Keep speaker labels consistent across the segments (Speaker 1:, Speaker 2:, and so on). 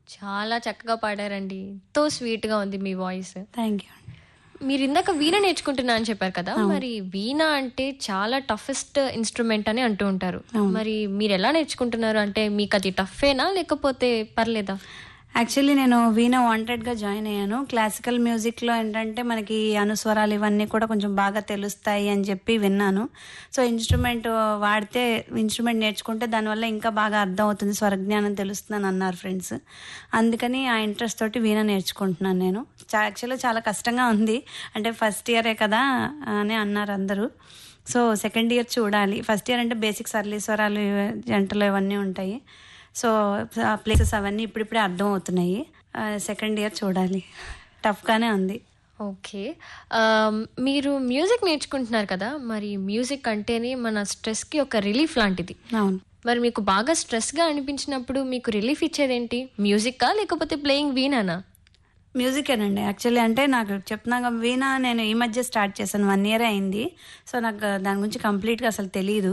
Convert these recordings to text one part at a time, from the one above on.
Speaker 1: చాలా చక్కగా పాడారండి ఎంతో స్వీట్ గా ఉంది మీ వాయిస్
Speaker 2: థ్యాంక్ యూ
Speaker 1: మీరు ఇందాక వీణ నేర్చుకుంటున్నా అని చెప్పారు కదా మరి వీణ అంటే చాలా టఫెస్ట్ ఇన్స్ట్రుమెంట్ అని అంటూ ఉంటారు మరి మీరు ఎలా నేర్చుకుంటున్నారు అంటే మీకు అది టఫేనా లేకపోతే పర్లేదా
Speaker 2: యాక్చువల్లీ నేను వీణ వాంటెడ్గా జాయిన్ అయ్యాను క్లాసికల్ మ్యూజిక్లో ఏంటంటే మనకి అనుస్వరాలు ఇవన్నీ కూడా కొంచెం బాగా తెలుస్తాయి అని చెప్పి విన్నాను సో ఇన్స్ట్రుమెంట్ వాడితే ఇన్స్ట్రుమెంట్ నేర్చుకుంటే దానివల్ల ఇంకా బాగా అర్థం అవుతుంది స్వరజ్ఞానం తెలుస్తుందని అన్నారు ఫ్రెండ్స్ అందుకని ఆ ఇంట్రెస్ట్ తోటి వీణ నేర్చుకుంటున్నాను నేను యాక్చువల్గా చాలా కష్టంగా ఉంది అంటే ఫస్ట్ ఇయరే కదా అని అన్నారు అందరూ సో సెకండ్ ఇయర్ చూడాలి ఫస్ట్ ఇయర్ అంటే బేసిక్ సరళీస్వరాలు జంటలు ఇవన్నీ ఉంటాయి సో ఆ ప్లేసెస్ అవన్నీ ఇప్పుడిప్పుడే అర్థం అవుతున్నాయి సెకండ్ ఇయర్ చూడాలి టఫ్గానే ఉంది
Speaker 1: ఓకే ఆమ్, మీరు మ్యూజిక్ నేర్చుకుంటున్నారు కదా మరి మ్యూజిక్ అంటేనే మన స్ట్రెస్ కి ఒక రిలీఫ్ లాంటిది
Speaker 2: అవును
Speaker 1: మరి మీకు బాగా స్ట్రెస్ గా అనిపించినప్పుడు మీకు రిలీఫ్ ఇచ్చేదేంటి మ్యూజిక్కా లేకపోతే ప్లేయింగ్ వీణానా
Speaker 2: మ్యూజికేనండి యాక్చువల్లీ అంటే నాకు చెప్తున్నాక వీణ నేను ఈ మధ్య స్టార్ట్ చేశాను వన్ ఇయర్ అయింది సో నాకు దాని గురించి కంప్లీట్గా అసలు తెలియదు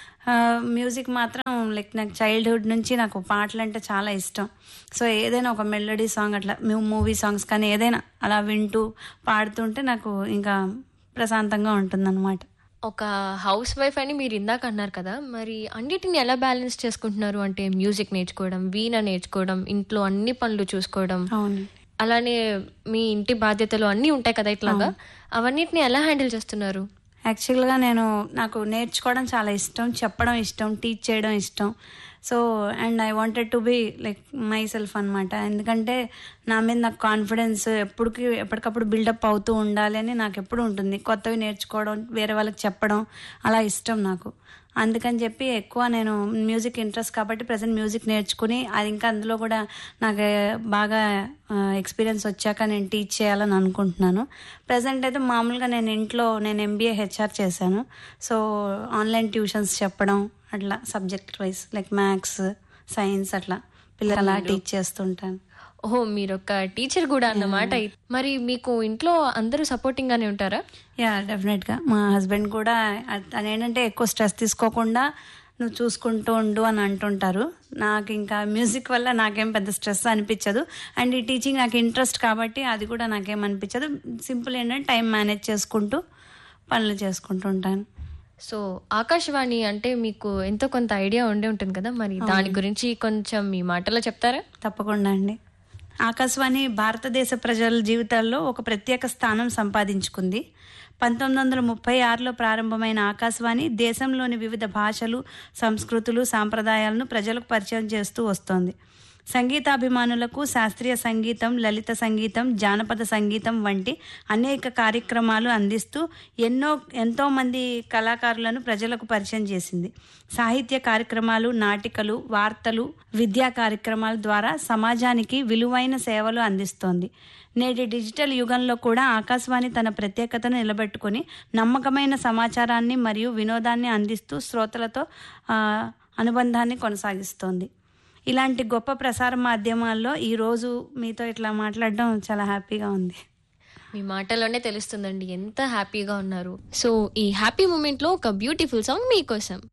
Speaker 2: మ్యూజిక్ మాత్రం లైక్ నాకు చైల్డ్హుడ్ నుంచి నాకు పాటలు అంటే చాలా ఇష్టం సో ఏదైనా ఒక మెలోడీ సాంగ్ అట్లా మూవీ సాంగ్స్ కానీ ఏదైనా అలా వింటూ పాడుతుంటే నాకు ఇంకా ప్రశాంతంగా ఉంటుందన్నమాట
Speaker 1: ఒక హౌస్ వైఫ్ అని మీరు ఇందాక అన్నారు కదా మరి అన్నిటిని ఎలా బ్యాలెన్స్ చేసుకుంటున్నారు అంటే మ్యూజిక్ నేర్చుకోవడం వీణ నేర్చుకోవడం ఇంట్లో అన్ని పనులు చూసుకోవడం
Speaker 2: అవును
Speaker 1: అలానే మీ ఇంటి బాధ్యతలు అన్నీ ఉంటాయి కదా ఇట్లాగా అవన్నిటిని ఎలా హ్యాండిల్ చేస్తున్నారు
Speaker 2: యాక్చువల్గా నేను నాకు నేర్చుకోవడం చాలా ఇష్టం చెప్పడం ఇష్టం టీచ్ చేయడం ఇష్టం so and I wanted to be like myself అనమాట ఎందుకంటే నా మీద నాకు కాన్ఫిడెన్స్ ఎప్పటికి ఎప్పటికప్పుడు బిల్డప్ అవుతూ ఉండాలి అని నాకు ఎప్పుడు ఉంటుంది కొత్తవి నేర్చుకోవడం వేరే వాళ్ళకి చెప్పడం అలా ఇష్టం నాకు అందుకని చెప్పి ఎక్కువ నేను మ్యూజిక్ ఇంట్రెస్ట్ కాబట్టి ప్రజెంట్ మ్యూజిక్ నేర్చుకుని అది ఇంకా అందులో కూడా నాకు బాగా ఎక్స్పీరియన్స్ వచ్చాక నేను టీచ్ చేయాలని అనుకుంటున్నాను ప్రజెంట్ అయితే మామూలుగా నేను ఇంట్లో నేను ఎంబీఏ హెచ్ఆర్ చేశాను సో ఆన్లైన్ ట్యూషన్స్ చెప్పడం అట్లా subject wise like maths science అట్లా పిల్లలు అలా టీచ్ చేస్తుంటాను
Speaker 1: ఓహో మీరు ఒక టీచర్ కూడా అన్నమాట మరి మీకు ఇంట్లో అందరూ సపోర్టింగ్ గానే ఉంటారా
Speaker 2: యా డెఫినెట్గా మా హస్బెండ్ కూడా అ- తను ఏంటంటే ఎక్కువ స్ట్రెస్ తీసుకోకుండా నువ్వు చూసుకుంటూ ఉండు అని అంటుంటారు నాకు ఇంకా మ్యూజిక్ వల్ల నాకేం పెద్ద స్ట్రెస్ అనిపించదు అండ్ ఈ టీచింగ్ నాకు ఇంట్రెస్ట్ కాబట్టి అది కూడా నాకేం అనిపించదు సింపుల్ ఏంటంటే టైం మేనేజ్ చేసుకుంటూ పనులు చేసుకుంటూ ఉంటాను
Speaker 1: సో ఆకాశవాణి అంటే మీకు ఎంతో కొంత ఐడియా ఉండే ఉంటుంది కదా మరి దాని గురించి కొంచెం మీ మాటలో చెప్తారా
Speaker 2: తప్పకుండా అండి ఆకాశవాణి భారతదేశ ప్రజల జీవితాల్లో ఒక ప్రత్యేక స్థానం సంపాదించుకుంది పంతొమ్మిది వందల ముప్పై ఆరులో ప్రారంభమైన ఆకాశవాణి దేశంలోని వివిధ భాషలు సంస్కృతులు సాంప్రదాయాలను ప్రజలకు పరిచయం చేస్తూ వస్తోంది సంగీతాభిమానులకు శాస్త్రీయ సంగీతం లలిత సంగీతం జానపద సంగీతం వంటి అనేక కార్యక్రమాలు అందిస్తూ ఎన్నో ఎంతో మంది కళాకారులను ప్రజలకు పరిచయం చేసింది సాహిత్య కార్యక్రమాలు నాటికలు వార్తలు విద్యా కార్యక్రమాల ద్వారా సమాజానికి విలువైన సేవలు అందిస్తోంది నేటి డిజిటల్ యుగంలో కూడా ఆకాశవాణి తన ప్రత్యేకతను నిలబెట్టుకుని నమ్మకమైన సమాచారాన్ని మరియు వినోదాన్ని అందిస్తూ శ్రోతలతో ఆ, అనుబంధాన్ని కొనసాగిస్తోంది ఇలాంటి గొప్ప ప్రసార మాధ్యమాల్లో ఈరోజు మీతో ఇట్లా మాట్లాడడం చాలా హ్యాపీగా ఉంది
Speaker 1: మీ మాటలోనే తెలుస్తుందండి ఎంత హ్యాపీగా ఉన్నారు సో ఈ హ్యాపీ మూమెంట్ లో ఒక బ్యూటిఫుల్ సాంగ్ మీకోసం